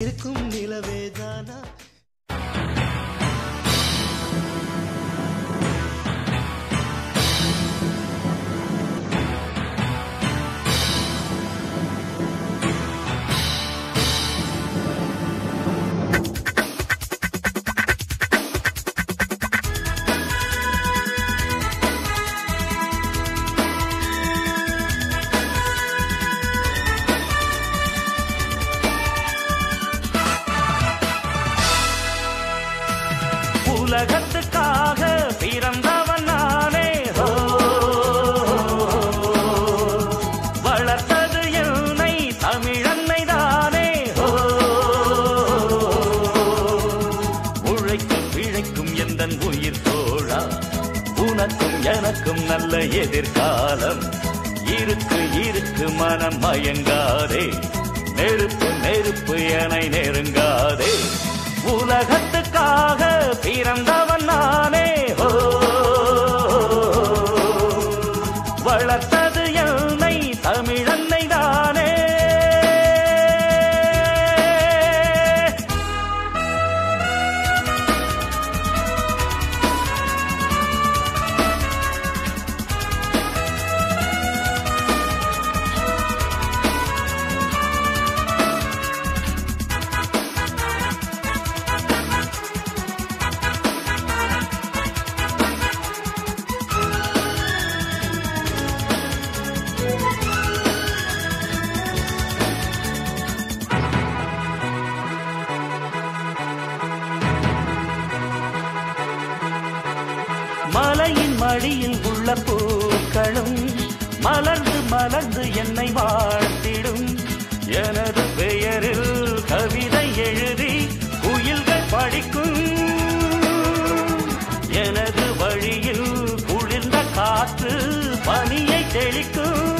இருக்கும் நிலவேதானா உலகத்துக்காக பிறந்தவன் நானே ஹோ. வளர்த்தது என்னை தமிழன்னை தானே ஹோ. உழைக்கும் பிழைக்கும் எந்த உயிர் தோழா உனக்கும் எனக்கும் நல்ல எதிர்காலம் இருக்கு இருக்கு மனம் மயங்காதே நெருப்பு நெருப்பு என நெருங்காதே உலகத்துக்காக பிறந்தவன் நானே ஹோ வளர்த்தது என்னை தமிழன்னை தானே மலையின் மடியில் உள்ள பூக்களும் மலர்ந்து மலர்ந்து என்னை வாழ்த்திடும் எனது பெயரில் கவிதை எழுதி குயில்கள் படிக்கும் எனது வழியில் குளிர்ந்த காற்று பனியை தெளிக்கும்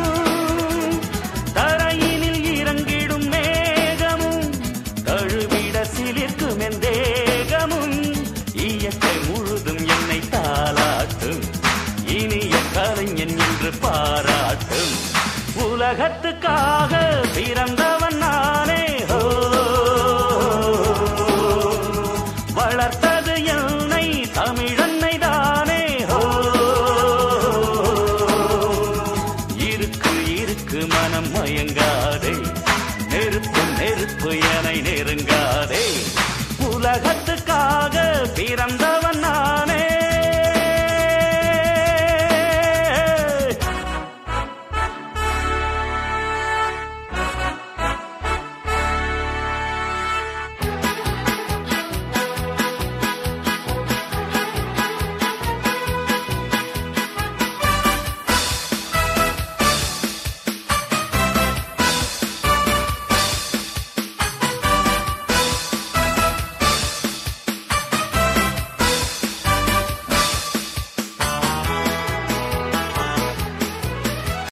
தரையினில் இறங்கிடும் மேகமும் தழுவிட சிலிர்க்கும் என் தேகமும் இயற்கை முழுதும் என்னை தாளாட்டும் இனிய கலைஞன் என்று பாராட்டும் உலகத்துக்காக பிறந்தவன் நானே ஹோ வளர்த்தது என்னை தமிழன்னை தானே ஹோ இருக்கு இருக்கு மனம் மயங்காதே நெருப்பு நெருப்பு என நெருங்காதே உலகத்துக்காக பிறந்த